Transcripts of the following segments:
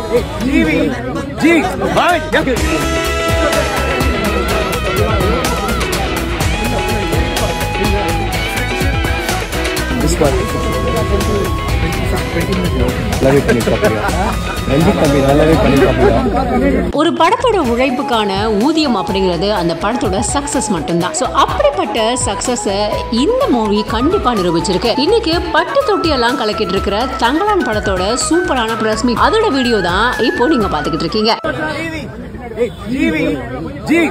GV G நல்லாவே பண்ணிருக்காப்பியா ரஞ்சித் தம்பி நல்லாவே பண்ணிருக்காப்பியா ஒரு படத்தோட உழைப்புக்கான ஊதியம் அப்படிங்கிறது அந்த படத்தோட சக்சஸ் மட்டும்தான் ஸோ அப்படிப்பட்ட சக்சஸை இந்த மூவி கண்டிப்பா நிரூபிச்சிருக்கு இன்னைக்கு பட்டு தொட்டி எல்லாம் கலக்கிட்டு இருக்கிற தங்கலான் படத்தோட சூப்பரான பிரஸ் மீட் அதோட வீடியோ தான் இப்போ நீங்க பாத்துக்கிட்டு இருக்கீங்க ஜிவி ஜி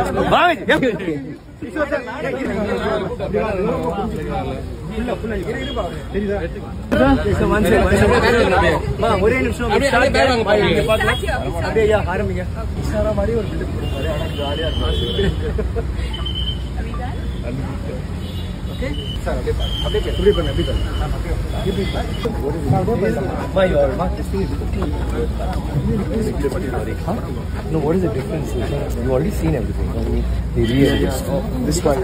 ஒரே நிமிஷம் அப்படியே ஐயா ஆரம்பிங்க இஷாரா மாதிரி ஒரு பில்டப் கொடுப்பாரு ஆனா ஜாலியா இருக்கும் ஓகே சார் அப்படியே பாருங்க. அப்படியே பேசு. இப்படி பண்ணு, இப்படி பண்ணு. இப்படி பண்ணு. அம்மா, you are not listening to the team. Huh? No, what is the difference? You already seen everything. I mean, they really this one.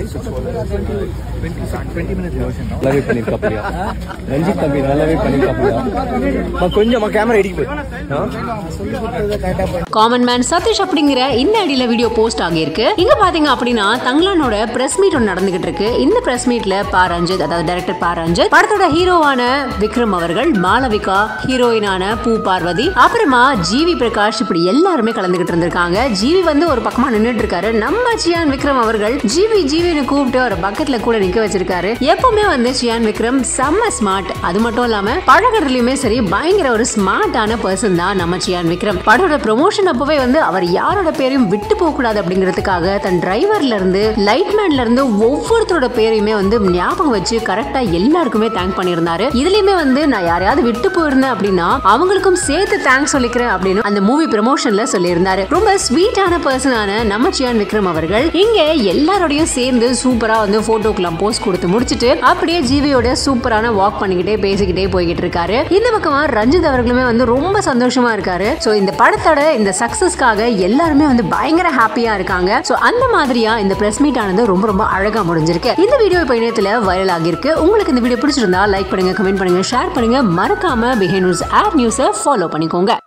20 minutes version. நல்லாவே பண்ணிருக்காப்பியா ரஞ்சித் தம்பி நல்லாவே பண்ணிருக்காப்பியா அம்மா, கொஞ்சம் கேமரா இடிக்கு போய் கரெக்டா பண்ணு காமன் மேன் சதீஷ் அப்படிங்கிற இந்த அடியில வீடியோ போஸ்ட் ஆகியிருக்கு இங்க பாத்தீங்க அப்படின்னா தங்கலானோட பிரஸ் மீட் ஒன்று நடந்துகிட்டு இருக்கு இந்த பிரஸ் மீட்ல பா ரஞ்சித் அதாவது டைரக்டர் பா ரஞ்சித் படத்தோட ஹீரோவான விக்ரம் அவர்கள் மாளவிகா ஹீரோயினான பூ பார்வதி அப்புறமா ஜிவி பிரகாஷ் இப்படி எல்லாருமே கலந்துகிட்டு இருந்திருக்காங்க ஜிவி வந்து ஒரு பக்கமா நின்னுட்டு இருக்காரு நம்ம சியான் விக்ரம் அவர்கள் ஜிவி ஜிவின்னு கூப்பிட்டு ஒரு பக்கத்துல கூட நிக்க வச்சிருக்காரு எப்பவுமே வந்து சியான் விக்ரம் செம்ம ஸ்மார்ட் அது மட்டும் இல்லாம பழகிறதுலயுமே சரி பயங்கர ஒரு ஸ்மார்ட்டான பர்சன் தான் நம்ம சியான் விக்ரம் படோட ப்ரொமோஷன் அப்பவே வந்து அவர் யாரோட பேரையும் விட்டு போக கூடாது அப்படிங்கிறதுக்காக தன் டிரைவர்ல இருந்து லைட்மேன்ல இருந்து ஒவ்வொருத்தரோட பேரையுமே வந்து ஞாபகம் வச்சு கரெக்டா எல்லாருக்குமே தேங்க் பண்ணியிருந்தாரு இதுலயுமே வந்து நான் யாரையாவது விட்டு போயிருந்தேன் அப்படின்னா அவங்களுக்கும் சேர்த்து தேங்க்ஸ் சொல்லிக்கிறேன் அப்படின்னு அந்த மூவி ப்ரமோஷன்ல சொல்லியிருந்தாரு ரொம்ப ஸ்வீட்டான பர்சனான நம்ம சியான் விக்ரம் அவர்கள் இங்க எல்லாரோடையும் சேர்ந்து சூப்பரா வந்து போட்டோக்கெல்லாம் போஸ்ட் கொடுத்து முடிச்சிட்டு அப்படியே ஜீவியோட சூப்பரான வாக் பண்ணிக்கிட்டே பேசிக்கிட்டே போய்கிட்டு இருக்காரு இந்த பக்கமா ரஞ்சித் அவர்களுமே வந்து ரொம்ப சந்தோஷமா இருக்காரு சோ இந்த படத்தோட இந்த சக்சஸ்க்காக எல்லாருமே வந்து பயங்கர ஹாப்பியா இருக்காங்க சோ அந்த மாதிரியா இந்த பிரஸ் மீட் ஆனது ரொம்ப ரொம்ப அழகா முடிஞ்சிருக்கு இந்த வீடியோ இப்போ இணையத்துல வைரல் ஆகியிருக்கு உங்களுக்கு இந்த வீடியோ பிடிச்சிருந்தா லைக் பண்ணுங்க கமெண்ட் பண்ணுங்க ஷேர் பண்ணுங்க மறக்காம பிஹே நியூஸ் ஆப் நியூஸை ஃபாலோ பண்ணிக்கோங்க